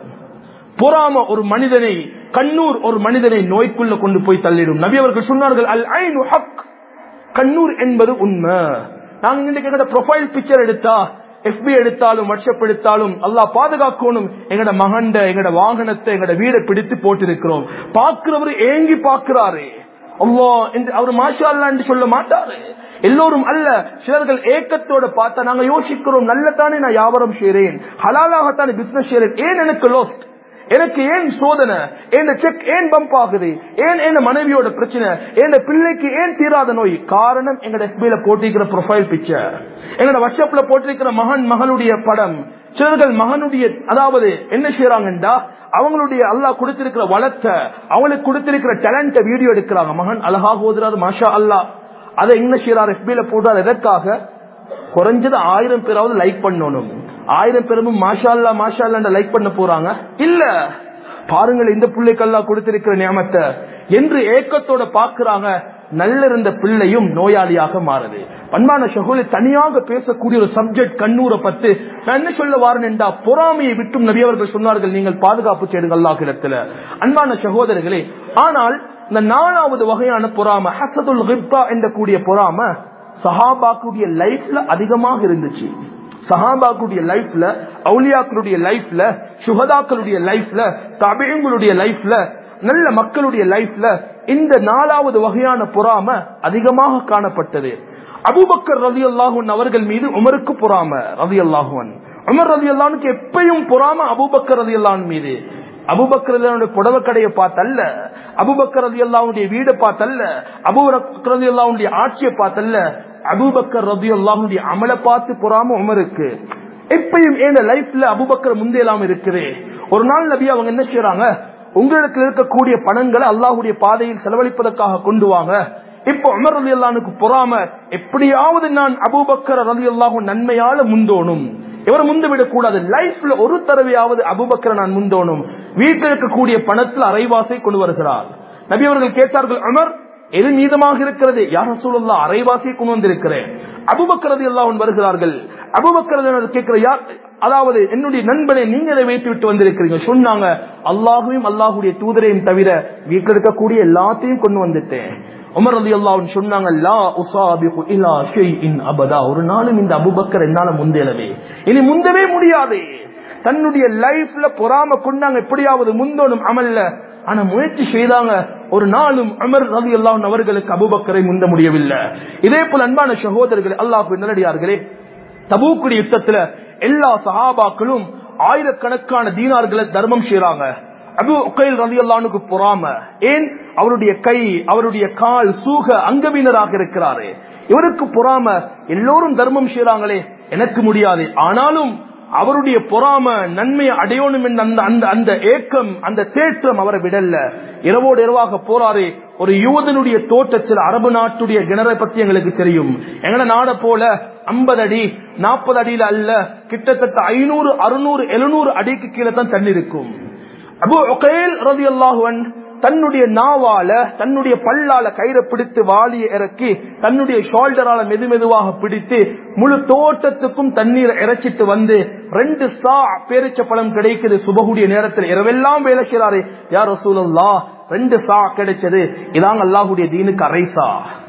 பொறாம ஒரு மனிதனை கண்ணூர் ஒரு மனிதனை நோய்க்குள்ள கொண்டு போய் தள்ளிடும் நபி அவர்கள் சொன்னார்கள் அல் ஐனு ஹக் கண்ணூர் என்பது உண்மை நாங்க இன்னைக்கு எங்கட ப்ரொஃபைல் பிக்சர் எடுத்தா எஃபி எடுத்தாலும் வாட்ஸ்அப் எடுத்தாலும் அல்லா பாதுகாக்கணும் எங்கட மகண்ட எங்கட வாகனத்தை எங்கட வீடை பிடித்து போட்டிருக்கிறோம் பாக்குறவர் ஏங்கி பாக்குறாரு அவ்வா அவர் மாஷா அல்லான்னு சொல்ல மாட்டாரு எல்லோரும் அல்ல சிலர்கள் ஏக்கத்தோட பார்த்தா நாங்க யோசிக்கிறோம் நல்லதானே நான் வியாபாரம் செய்யறேன் ஹலாலாகத்தானே பிசினஸ் செய்யறேன் ஏன் எனக்கு லோஸ்ட் எனக்கு ஏன் சோதனை என் செக் ஏன் பம்ப் ஆகுது ஏன் என் மனைவியோட பிரச்சனை என் பிள்ளைக்கு ஏன் தீராத நோய் காரணம் எங்கட எஃபில போட்டிருக்கிற ப்ரொஃபைல் பிக்சர் எங்கட வாட்ஸ்அப்ல போட்டிருக்கிற மகன் மகளுடைய படம் சிலர்கள் மகனுடைய அதாவது என்ன செய்யறாங்கன்றா அவங்களுடைய அல்லாஹ் கொடுத்திருக்கிற வளத்தை அவங்களுக்கு கொடுத்திருக்கிற டேலண்ட வீடியோ எடுக்கிறாங்க மகன் அழகாக ஓதுறாரு மாஷா அல்லாஹ் அதை என்ன செய்யறாரு எஃபில போடுறாரு எதற்காக குறைஞ்சது ஆயிரம் பேராவது லைக் பண்ணணும் ஆயிரம் பேரும் மாஷா அல்லா மாஷா அல்லா லைக் பண்ண போறாங்க இல்ல பாருங்கள் இந்த பிள்ளைக்கெல்லாம் கொடுத்திருக்கிற நியமத்தை என்று ஏக்கத்தோட பாக்குறாங்க நல்ல இருந்த பிள்ளையும் நோயாளியாக மாறுது அன்பான சகோதரி தனியாக பேசக்கூடிய ஒரு சப்ஜெக்ட் கண்ணூரை பத்து நான் என்ன சொல்ல வாரேன் என்றா பொறாமையை விட்டும் நபியவர்கள் சொன்னார்கள் நீங்கள் பாதுகாப்பு செய்யுங்கள் அல்லாஹிடத்துல அன்பான சகோதரர்களே ஆனால் இந்த நாலாவது வகையான பொறாம ஹசதுல் ஹிப்தா என்ற கூடிய பொறாம சஹாபாக்குடைய லைஃப்ல அதிகமாக இருந்துச்சு சஹாபாக்குடைய லைஃப்ல அவுலியாக்களுடைய லைஃப்ல சுகதாக்களுடைய லைஃப்ல தபியங்களுடைய லைஃப்ல நல்ல மக்களுடைய லைஃப்ல இந்த நாலாவது வகையான பொறாம அதிகமாக காணப்பட்டது அபுபக்கர் ரவி அல்லாஹன் அவர்கள் மீது உமருக்கு பொறாம ரவி அல்லாஹுவன் உமர் ரவி அல்லானுக்கு எப்பயும் பொறாம அபுபக்கர் ரவி அல்லான் மீது அபுபக்கர் புடவை கடையை பார்த்தல்ல அபுபக்கர் ரதி அல்லாவுடைய வீடை பார்த்தல்ல அபுபக்கர் ரதி அல்லாவுடைய ஆட்சியை பார்த்தல்ல அபுபக்கர் ரதி அல்லாவுடைய அமலை பார்த்து பொறாம உமருக்கு எப்பயும் என் லைஃப்ல அபுபக்கர் முந்தையெல்லாம் இருக்குது ஒரு நாள் நபி அவங்க என்ன செய்யறாங்க உங்களுக்கு இருக்கக்கூடிய பணங்களை அல்லாஹுடைய பாதையில் செலவழிப்பதற்காக கொண்டு வாங்க இப்ப உமர் ரதி அல்லானுக்கு பொறாம எப்படியாவது நான் அபுபக்கர் ரதி அல்லாஹும் நன்மையால முந்தோணும் இவர் முந்து விடக்கூடாது லைஃப்ல ஒரு தடவையாவது அபுபக்கரை நான் முந்தோணும் வீட்டில் இருக்கக்கூடிய பணத்தில் அரைவாசை கொண்டு வருகிறார் நபி அவர்கள் கேட்டார்கள் அமர் எது மீதமாக இருக்கிறது யார சூழல்லா அரைவாசியை கொண்டு வந்திருக்கிறேன் அபுபக்கரது எல்லாம் வருகிறார்கள் அபுபக்கரது கேட்கிற யார் அதாவது என்னுடைய நண்பனை நீங்களே வைத்து விட்டு வந்திருக்கிறீங்க சொன்னாங்க அல்லாஹுவையும் அல்லாஹுடைய தூதரையும் தவிர வீட்டில் இருக்கக்கூடிய எல்லாத்தையும் கொண்டு வந்துட்டேன் உமர் ரதி அல்லாஹ் சொன்னாங்க லா உசாபிகு இலா ஷைஇன் அபதா ஒரு நாளும் இந்த அபுபக்கர் என்னால முந்தேலவே இனி முந்தவே முடியாது தன்னுடைய லைஃப்ல பொறாம கொண்டாங்க எப்படியாவது முந்தோணும் அமல்ல ஆனா முயற்சி செய்தாங்க ஒரு நாளும் அமர் ரவி அல்லாஹ் அவர்களுக்கு அபுபக்கரை முந்த முடியவில்லை இதே போல அன்பான சகோதரர்கள் அல்லாஹ் நல்லடியார்களே தபூக்குடி யுத்தத்துல எல்லா சஹாபாக்களும் ஆயிரக்கணக்கான தீனார்களை தர்மம் செய்யறாங்க அபு உக்கைல் ரவி அல்லானுக்கு பொறாம ஏன் அவருடைய கை அவருடைய கால் சூக அங்கவீனராக இருக்கிறாரு இவருக்கு பொறாம எல்லோரும் தர்மம் செய்யறாங்களே எனக்கு முடியாது ஆனாலும் அவருடைய பொறாம நன்மையை அடையணும் என்ற அந்த அந்த அந்த ஏக்கம் அந்த தேற்றம் அவரை விடல்ல இரவோடு இரவாக போறாரு ஒரு யூதனுடைய தோட்டத்தில் அரபு நாட்டுடைய கிணறை பத்தி எங்களுக்கு தெரியும் எங்கட நாட போல ஐம்பது அடி நாற்பது அடியில அல்ல கிட்டத்தட்ட ஐநூறு அறுநூறு எழுநூறு அடிக்கு கீழே தான் தண்ணி இருக்கும் அபு ஒகைல் ரதி அல்லாஹுவன் தன்னுடைய நாவால தன்னுடைய பல்லால கயிறை பிடித்து வாளியை இறக்கி தன்னுடைய ஷோல்டரால மெது மெதுவாக பிடித்து முழு தோட்டத்துக்கும் தண்ணீர் இறைச்சிட்டு வந்து ரெண்டு சா பேரிச்ச பழம் கிடைக்குது சுபகுடைய நேரத்தில் இரவெல்லாம் வேலை செய்யறாரு யார் ரசூலல்லா ரெண்டு சா கிடைச்சது இதாங்க அல்லாஹுடைய தீனுக்கு அரைசா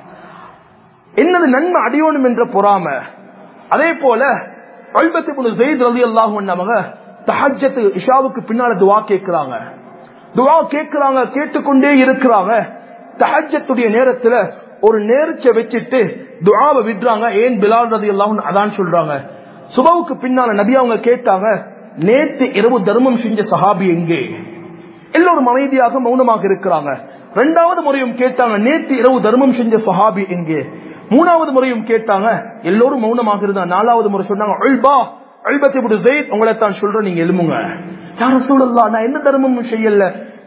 என்னது நன்மை அடையணும் என்ற பொறாம அதே போல அல்பத்து ஜெயித் ரதி அல்லாஹு அவங்க தஹஜத்து இஷாவுக்கு பின்னால துவா கேட்கிறாங்க துவா கேட்கிறாங்க கேட்டுக்கொண்டே இருக்கிறாங்க தஹஜத்துடைய நேரத்துல ஒரு நேர்ச்ச வச்சுட்டு துவாவை விடுறாங்க ஏன் பிலால் ரதி எல்லாம் அதான் சொல்றாங்க சுபவுக்கு பின்னால நபி அவங்க கேட்டாங்க நேத்து இரவு தர்மம் செஞ்ச சஹாபி எங்கே எல்லோரும் அமைதியாக மௌனமாக இருக்கிறாங்க இரண்டாவது முறையும் கேட்டாங்க நேத்து இரவு தர்மம் செஞ்ச சஹாபி எங்கே மூணாவது முறையும் கேட்டாங்க எல்லோரும் மௌனமாக இருந்தா நாலாவது முறை சொன்னாங்க அல்பா அல்பத்தி ஜெயித் உங்களை தான் சொல்றேன் நீங்க எழுமுங்க யார சூழல்லா நான் என்ன தர்மமும் செய்யல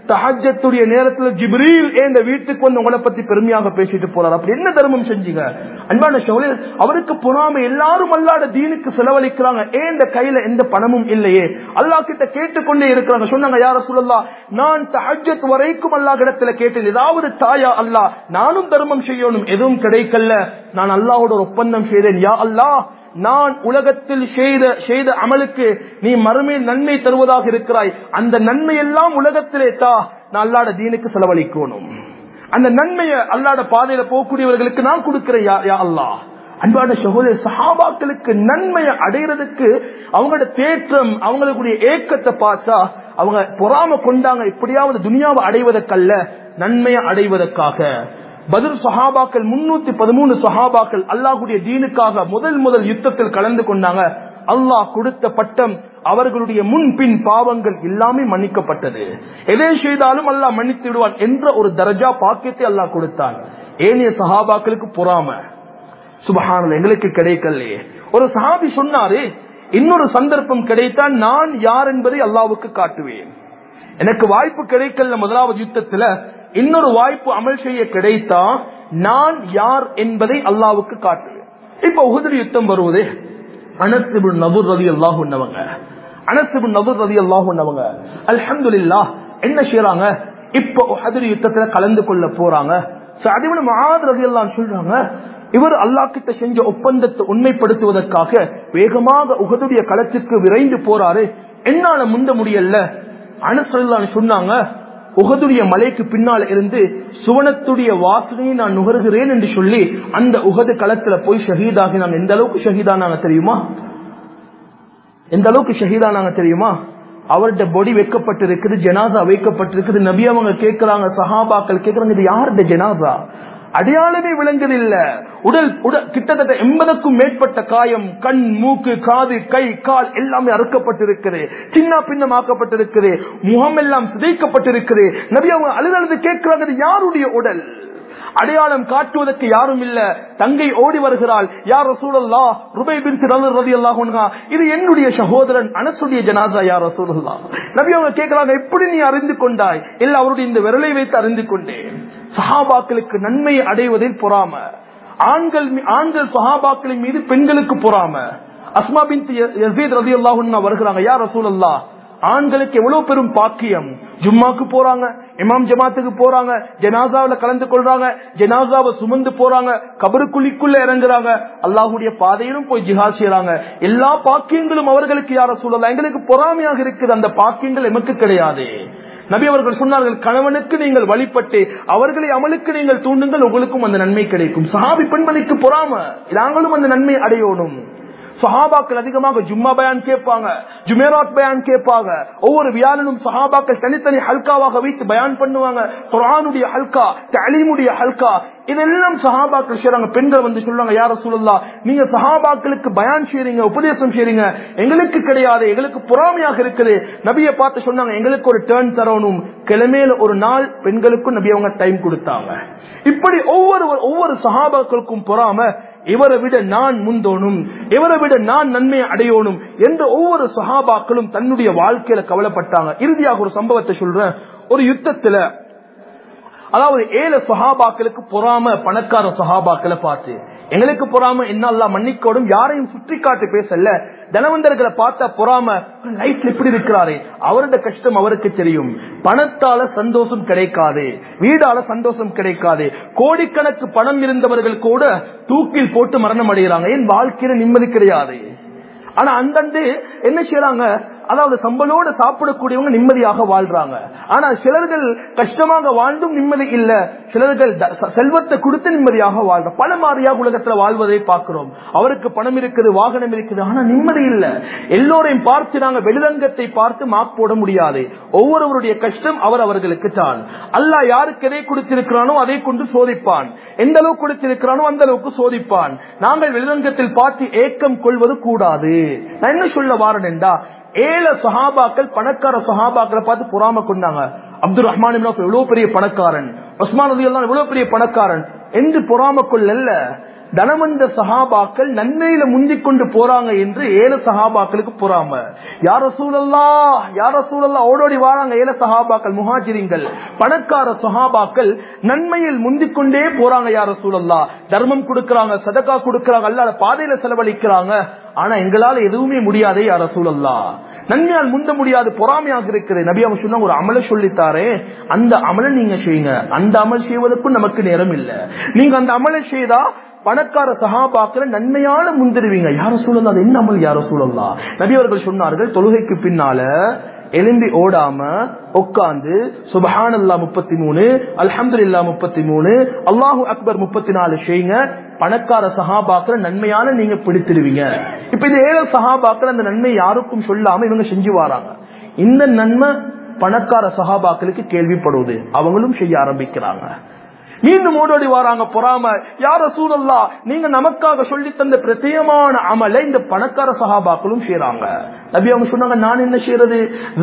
தஹஜத்துடைய நேரத்துல ஜிப்ரீல் இந்த வீட்டுக்கு வந்து உங்களை பத்தி பெருமையாக பேசிட்டு போறாரு அப்படி என்ன தர்மம் செஞ்சீங்க அன்பான ஷோலே அவருக்கு பொறாம எல்லாரும் அல்லாட தீனுக்கு செலவழிக்கிறாங்க ஏன் இந்த கையில எந்த பணமும் இல்லையே அல்லாஹ் கிட்ட கேட்டுக்கொண்டே இருக்கிறாங்க சொன்னாங்க யார சொல்லலாம் நான் தஹஜத் வரைக்கும் அல்லாஹ் இடத்துல கேட்டது ஏதாவது தாயா அல்லாஹ் நானும் தர்மம் செய்யணும் எதுவும் கிடைக்கல நான் அல்லாஹோட ஒரு ஒப்பந்தம் செய்தேன் யா அல்லாஹ் நான் உலகத்தில் செய்த செய்த அமலுக்கு நீ மறுமையில் நன்மை தருவதாக இருக்கிறாய் அந்த நன்மை எல்லாம் உலகத்திலே தா நான் அல்லாட தீனுக்கு செலவழிக்கணும் அந்த நன்மையை அல்லாட பாதையில போகக்கூடியவர்களுக்கு நான் கொடுக்கிறேன் யா யா அல்லாஹ் அன்பான சகோதர சஹாபாக்களுக்கு நன்மையை அடைகிறதுக்கு அவங்களோட தேற்றம் அவங்களுடைய ஏக்கத்தை பார்த்தா அவங்க பொறாம கொண்டாங்க எப்படியாவது துனியாவை அடைவதற்கல்ல நன்மையை அடைவதற்காக பதில் சஹாபாக்கள் முன்னூத்தி பதிமூணு சஹாபாக்கள் அல்லாஹுடைய தீனுக்காக முதல் முதல் யுத்தத்தில் கலந்து கொண்டாங்க அல்லாஹ் கொடுத்த பட்டம் அவர்களுடைய முன்பின் பாவங்கள் எல்லாமே மன்னிக்கப்பட்டது எதை செய்தாலும் அல்லாஹ் மன்னித்து விடுவான் என்ற ஒரு தரஜா பாக்கியத்தை அல்லாஹ் கொடுத்தான் ஏனைய சஹாபாக்களுக்கு பொறாம சுபஹானல் எங்களுக்கு கிடைக்கலையே ஒரு சஹாபி சொன்னாரு இன்னொரு சந்தர்ப்பம் கிடைத்தால் நான் யார் என்பதை அல்லாவுக்கு காட்டுவேன் எனக்கு வாய்ப்பு கிடைக்கல முதலாவது யுத்தத்துல இன்னொரு வாய்ப்பு அமல் செய்ய கிடைத்தா நான் யார் என்பதை அல்லாவுக்கு காட்டுவேன் இப்ப உகுதிரி யுத்தம் வருவது அனசிபு நபுர் ரவி அல்லாஹ் உண்ணவங்க அனசிபு நபுர் ரவி அல்லாஹ் உண்ணவங்க அல்ஹம்துலில்லா என்ன செய்யறாங்க இப்ப உஹதிரி யுத்தத்துல கலந்து கொள்ள போறாங்க அதிபன் மகாத் ரவி எல்லாம் சொல்றாங்க இவர் அல்லாஹ் கிட்ட செஞ்ச ஒப்பந்தத்தை உண்மைப்படுத்துவதற்காக வேகமாக உகதுடைய களத்துக்கு விரைந்து போறாரு என்னால முந்த முடியல அனுசல்லான்னு சொன்னாங்க உகதுடைய மலைக்கு பின்னால் இருந்து சுவனத்துடைய வாசனையை நான் நுகர்கிறேன் என்று சொல்லி அந்த உகது களத்துல போய் ஷஹீதாகி நாங்க எந்த அளவுக்கு ஷஹீதானாங்க தெரியுமா எந்த அளவுக்கு ஷஹீதானாங்க தெரியுமா அவர்கிட்ட பொடி வைக்கப்பட்டிருக்குது ஜனாசா வைக்கப்பட்டிருக்குது நபி அவங்க கேட்கிறாங்க சஹாபாக்கள் கேட்கறாங்க இது யாருடைய ஜனாசா அடையாளமே விளங்குதில்ல உடல் உடல் கிட்டத்தட்ட எண்பதுக்கும் மேற்பட்ட காயம் கண் மூக்கு காது கை கால் எல்லாமே அறுக்கப்பட்டிருக்குது சின்ன பின்னமாக்கப்பட்டிருக்குது முகம் எல்லாம் சிதைக்கப்பட்டிருக்குது நபி அவங்க அழுது அழுது கேட்கிறாங்க இது யாருடைய உடல் அடையாளம் காட்டுவதற்கு யாரும் இல்ல தங்கை ஓடி வருகிறாள் யார் ரசூலல்லா ருபை பின் ரதி அல்லாஹ் இது என்னுடைய சகோதரன் அனசுடைய ஜனாதா யார் ரசூலல்லா நபி அவங்க கேட்கிறாங்க எப்படி நீ அறிந்து கொண்டாய் இல்ல அவருடைய இந்த விரலை வைத்து அறிந்து கொண்டேன் சஹாபாக்களுக்கு நன்மை அடைவதில் பொறாம ஆண்கள் ஆண்கள் சஹாபாக்களின் மீது பெண்களுக்கு பொறாம அஸ்மா பின் யசீத் ரதி அல்லாஹ் வருகிறாங்க யார் ரசூல் அல்லா ஆண்களுக்கு எவ்வளவு பெரும் பாக்கியம் ஜும்மாக்கு போறாங்க இமாம் ஜமாத்துக்கு போறாங்க ஜனாசாவில கலந்து கொள்றாங்க ஜனாசாவை சுமந்து போறாங்க கபருக்குழிக்குள்ள இறங்குறாங்க அல்லாஹுடைய பாதையிலும் போய் ஜிஹாத் செய்யறாங்க எல்லா பாக்கியங்களும் அவர்களுக்கு யார சொல்லலாம் எங்களுக்கு பொறாமையாக இருக்குது அந்த பாக்கியங்கள் எமக்கு கிடையாது நபி அவர்கள் சொன்னார்கள் கணவனுக்கு நீங்கள் வழிபட்டு அவர்களை அமலுக்கு நீங்கள் தூண்டுங்கள் உங்களுக்கும் அந்த நன்மை கிடைக்கும் சஹாபி பெண்மணிக்கு பொறாம நாங்களும் அந்த நன்மை அடையணும் சஹாபாக்கள் அதிகமாக ஜும்மா பயான் கேட்பாங்க ஜுமேராத் பயான் கேட்பாங்க ஒவ்வொரு வியாழனும் சஹாபாக்கள் தனித்தனி ஹல்காவாக வைத்து பயான் பண்ணுவாங்க குரானுடைய ஹல்கா தலீமுடைய ஹல்கா இதெல்லாம் சஹாபாக்கள் செய்றாங்க பெண்கள் வந்து சொல்றாங்க யார சொல்லலாம் நீங்க சஹாபாக்களுக்கு பயான் செய்றீங்க உபதேசம் செய்றீங்க எங்களுக்கு கிடையாது எங்களுக்கு பொறாமையாக இருக்குது நபியை பார்த்து சொன்னாங்க எங்களுக்கு ஒரு டேர்ன் தரணும் கிழமையில ஒரு நாள் பெண்களுக்கும் நபி அவங்க டைம் கொடுத்தாங்க இப்படி ஒவ்வொரு ஒவ்வொரு சஹாபாக்களுக்கும் பொறாம இவரை விட நான் முந்தோணும் இவரை விட நான் நன்மையை அடையணும் என்று ஒவ்வொரு சஹாபாக்களும் தன்னுடைய வாழ்க்கையில கவலைப்பட்டாங்க இறுதியாக ஒரு சம்பவத்தை சொல்றேன் ஒரு யுத்தத்துல அதாவது ஏழு சஹாபாக்களுக்கு பொறாம பணக்கார சஹாபாக்களை பார்த்து எங்களுக்கு பொறாம என்ன மன்னிக்கோடும் யாரையும் சுற்றி காட்டு பேசல தனவந்தர்களை பார்த்தா பொறாம லைஃப்ல எப்படி இருக்கிறாரு அவருடைய கஷ்டம் அவருக்கு தெரியும் பணத்தால சந்தோஷம் கிடைக்காது வீடால சந்தோஷம் கிடைக்காது கோடிக்கணக்கு பணம் இருந்தவர்கள் கூட தூக்கில் போட்டு மரணம் அடைகிறாங்க ஏன் வாழ்க்கையில நிம்மதி கிடையாது ஆனா அந்தண்டு என்ன செய்யறாங்க அதாவது சம்பளோட சாப்பிடக்கூடியவங்க நிம்மதியாக வாழ்றாங்க ஆனா சிலர்கள் கஷ்டமாக வாழ்ந்தும் நிம்மதி இல்ல சிலர்கள் செல்வத்தை கொடுத்து நிம்மதியாக வாழ்ற பல மாதிரியாக உலகத்துல வாழ்வதை பார்க்கிறோம் அவருக்கு பணம் இருக்குது வாகனம் இருக்குது ஆனா நிம்மதி இல்ல எல்லோரையும் பார்த்து நாங்க வெளிரங்கத்தை பார்த்து மார்க் போட முடியாது ஒவ்வொருவருடைய கஷ்டம் அவர் அவர்களுக்கு தான் அல்லா யாருக்கு எதை கொடுத்திருக்கிறானோ அதை கொண்டு சோதிப்பான் எந்த அளவுக்கு கொடுத்திருக்கிறானோ அந்த அளவுக்கு சோதிப்பான் நாங்கள் வெளிரங்கத்தில் பார்த்து ஏக்கம் கொள்வது கூடாது நான் என்ன சொல்ல வாரன் என்றா ஏழு சஹாபாக்கள் பணக்கார சஹாபாக்களை பார்த்து பொறாம கொண்டாங்க அப்துல் ரஹ்மான் எவ்வளவு பெரிய பணக்காரன் உஸ்மான் எல்லாம் எவ்வளவு பெரிய பணக்காரன் என்று பொறாம கொள்ளல தனவந்த சஹாபாக்கள் நன்மையில முந்திக் கொண்டு போறாங்க என்று ஏழு சஹாபாக்களுக்கு பொறாம யார சூழல்லா யார சூழல்லா ஓடோடி வாராங்க ஏழு சஹாபாக்கள் முஹாஜிரிங்கள் பணக்கார சஹாபாக்கள் நன்மையில் முந்திக் கொண்டே போறாங்க யார சூழல்லா தர்மம் கொடுக்கறாங்க சதக்கா கொடுக்கறாங்க அல்லாத பாதையில செலவழிக்கிறாங்க ஆனா எங்களால எதுவுமே முடியாதே யார சூழல்லா நன்மையால் முந்த முடியாது பொறாமையாக இருக்கிறது நபி அவங்க சொன்னாங்க ஒரு அமலை சொல்லித்தாரே அந்த அமலை நீங்க செய்யுங்க அந்த அமல் செய்வதற்கும் நமக்கு நேரம் இல்ல நீங்க அந்த அமலை செய்தா பணக்கார சகாபாக்களை நன்மையான முந்திருவீங்க யார சூழல் அது என்ன அமல் யார சூழல்லாம் நபி அவர்கள் சொன்னார்கள் தொழுகைக்கு பின்னால எலும்பி ஓடாம உட்கார்ந்து சுபஹானல்லா முப்பத்தி மூணு அல்ஹம்து இல்லா முப்பத்தி மூணு அல்லாஹு அக்பர் முப்பத்தி நாலு செய்யுங்க பணக்கார சகாபாக்களை நன்மையான நீங்க பிடித்திருவீங்க இப்ப இந்த ஏழு சகாபாக்கள் அந்த நன்மை யாருக்கும் சொல்லாம இவங்க செஞ்சு வராங்க இந்த நன்மை பணக்கார சகாபாக்களுக்கு கேள்விப்படுவது அவங்களும் செய்ய ஆரம்பிக்கிறாங்க மீண்டும் ஓடோடி வராங்க பொறாம யார சூழல்லா நீங்க நமக்காக சொல்லி தந்த பிரத்யேகமான அமலை இந்த பணக்கார சகாபாக்களும் செய்யறாங்க நபி அவங்க சொன்னாங்க நான் என்ன செய்யறது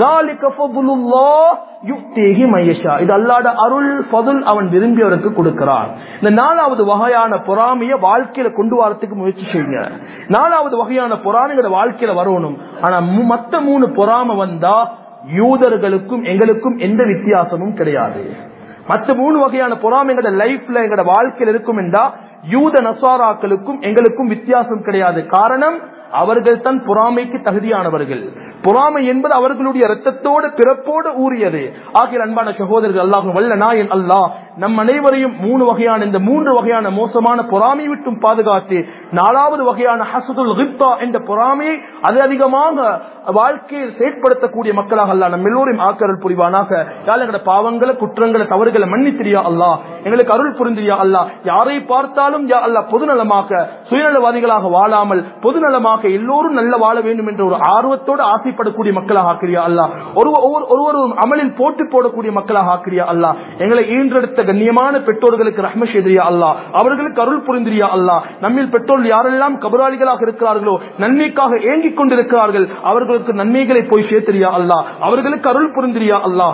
இது அல்லாட அருள் பதுல் அவன் விரும்பியவருக்கு கொடுக்கிறான் இந்த நாலாவது வகையான பொறாமைய வாழ்க்கையில கொண்டு வரத்துக்கு முயற்சி செய்யுங்க நாலாவது வகையான பொறாமையோட வாழ்க்கையில வரணும் ஆனா மத்த மூணு பொறாம வந்தா யூதர்களுக்கும் எங்களுக்கும் எந்த வித்தியாசமும் கிடையாது மற்ற மூணு வகையான பொறாமை எங்களோட லைஃப்ல எங்களோட வாழ்க்கையில் இருக்கும் என்றா யூத நசாராக்களுக்கும் எங்களுக்கும் வித்தியாசம் கிடையாது காரணம் அவர்கள் தான் பொறாமைக்கு தகுதியானவர்கள் பொறாமை என்பது அவர்களுடைய ரத்தத்தோடு பிறப்போடு ஊறியது ஆகிய அன்பான சகோதரர்கள் அல்லாஹ் வல்ல நாயன் அல்லாஹ் நம் அனைவரையும் மூணு வகையான இந்த மூன்று வகையான மோசமான பொறாமை விட்டும் பாதுகாத்து நாலாவது வகையான ஹசதுல் கிப்தா என்ற பொறாமையை அது அதிகமாக வாழ்க்கையில் செயற்படுத்தக்கூடிய மக்களாக அல்ல நம்ம எல்லோரையும் ஆக்கரல் புரிவானாக எங்களோட பாவங்களை குற்றங்களை தவறுகளை மன்னித்திரியா அல்லா எங்களுக்கு அருள் புரிந்திரியா அல்லா யாரை பார்த்தாலும் யா அல்லா பொதுநலமாக சுயநலவாதிகளாக வாழாமல் பொதுநலமாக எல்லோரும் நல்ல வாழ வேண்டும் என்ற ஒரு ஆர்வத்தோடு ஆசைப்படக்கூடிய மக்களாக ஆக்கிரியா அல்லா ஒரு ஒருவரும் அமலில் போட்டி போடக்கூடிய மக்களாக ஆக்கிரியா அல்லா எங்களை ஈன்றெடுத்த கண்ணியமான பெற்றோர்களுக்கு ரஹ்ம செய்தியா அல்லா அவர்களுக்கு அருள் புரிந்திரியா அல்லா நம்மில் பெற்றோர் யாரெல்லாம் கபராளிகளாக இருக்கிறார்களோ நன்மைக்காக ஏங்கிக் கொண்டிருக்கிறார்கள் அவர்களுக்கு நன்மைகளை போய் சேர்த்திரியா அல்லா அவர்களுக்கு அருள் புரிந்திரியா அல்லா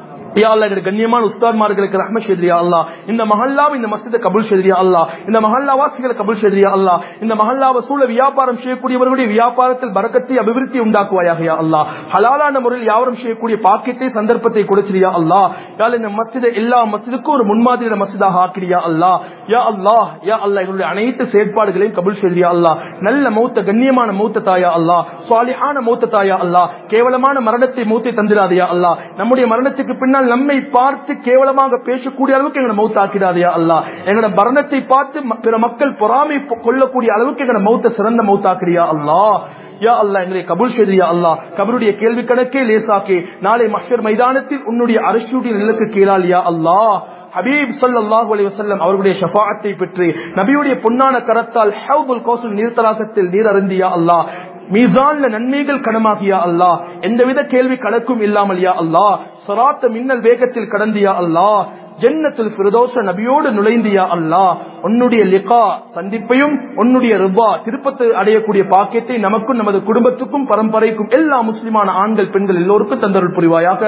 கண்ணியமான உஸ்தான்மார்களுக்கு ரஹ்ம செய்தியா அல்லா இந்த மஹல்லாவை இந்த மசித கபுல் செய்தியா அல்லா இந்த மஹல்லா வாசிகளை கபுல் செய்தியா அல்லா இந்த மஹல்லாவை சூழ வியாபாரம் செய்யக்கூடியவர்களுடைய வியாபாரத்தில் பறக்கத்தை அபிவிருத்தி உண்டாக்குவாயாக அல்லா ஹலாலான முறையில் யாவரும் செய்யக்கூடிய பாக்கியத்தை சந்தர்ப்பத்தை கொடுச்சிரியா அல்லா யாழ் இந்த மசித எல்லா மசிதுக்கும் ஒரு முன்மாதிரி மசிதாக ஆக்கிரியா அல்லா யா அல்லா யா அல்லா எங்களுடைய அனைத்து செயற்பாடுகளையும் கபுல் செய்தியா அல்லா நல்ல மௌத்த கண்ணியமான மௌத்த தாயா அல்லா சுவாலிஹான மௌத்த தாயா அல்லா கேவலமான மரணத்தை மௌத்தை தந்திராதையா அல்லா நம்முடைய மரணத்துக்கு பின்னால் ஆனால் நம்மை பார்த்து கேவலமாக பேசக்கூடிய அளவுக்கு எங்களை மௌத்தாக்கிடாதையா அல்லா எங்களோட மரணத்தை பார்த்து பிற மக்கள் பொறாமை கொள்ளக்கூடிய அளவுக்கு எங்களோட மௌத்த சிறந்த மௌத்தாக்கிறியா அல்லா யா அல்லா எங்களை கபுல் செய்தியா அல்லா கபருடைய கேள்வி கணக்கே லேசாக்கி நாளை மஷர் மைதானத்தில் உன்னுடைய அரசுடைய நிலக்கு கீழால் யா அல்லா ஹபீப் சல்லாஹூ அலி வசல்லம் அவர்களுடைய ஷஃபாத்தை பெற்று நபியுடைய பொன்னான கரத்தால் ஹவுபுல் கோசல் நீர்த்தலாசத்தில் நீர் அருந்தியா அல்லா மீசான்ல நன்மைகள் கனமாகியா அல்லா எந்தவித கேள்வி கணக்கும் இல்லாமல் யா அல்லா சராத்த மின்னல் வேகத்தில் கடந்தியா அல்லா ஜன்னத்தில் பிரதோஷ நபியோடு நுழைந்தியா அல்லா உன்னுடைய லிகா சந்திப்பையும் உன்னுடைய ரிபா திருப்பத்தை அடையக்கூடிய பாக்கியத்தை நமக்கும் நமது குடும்பத்துக்கும் பரம்பரைக்கும் எல்லா முஸ்லிமான ஆண்கள் பெண்கள் எல்லோருக்கும் தந்தருள் புரிவாயாக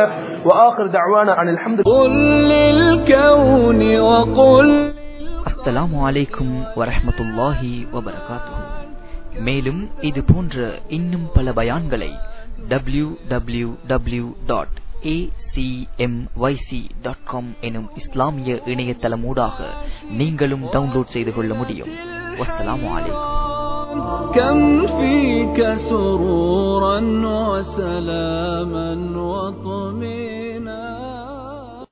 அஸ்ஸலாமு அலைக்கும் வரஹமத்துல்லாஹி வபரகாத்துஹு மேலும் இது போன்ற இன்னும் பல பயான்களை W W W dot acmyc.com எனும் இஸ்லாமிய இணையதளமூடாக நீங்களும் டவுன்லோட் செய்து கொள்ள முடியும் வஸ்ஸலாமு அலைக்கும் كم فيك سرورا وسلاما وطمئنا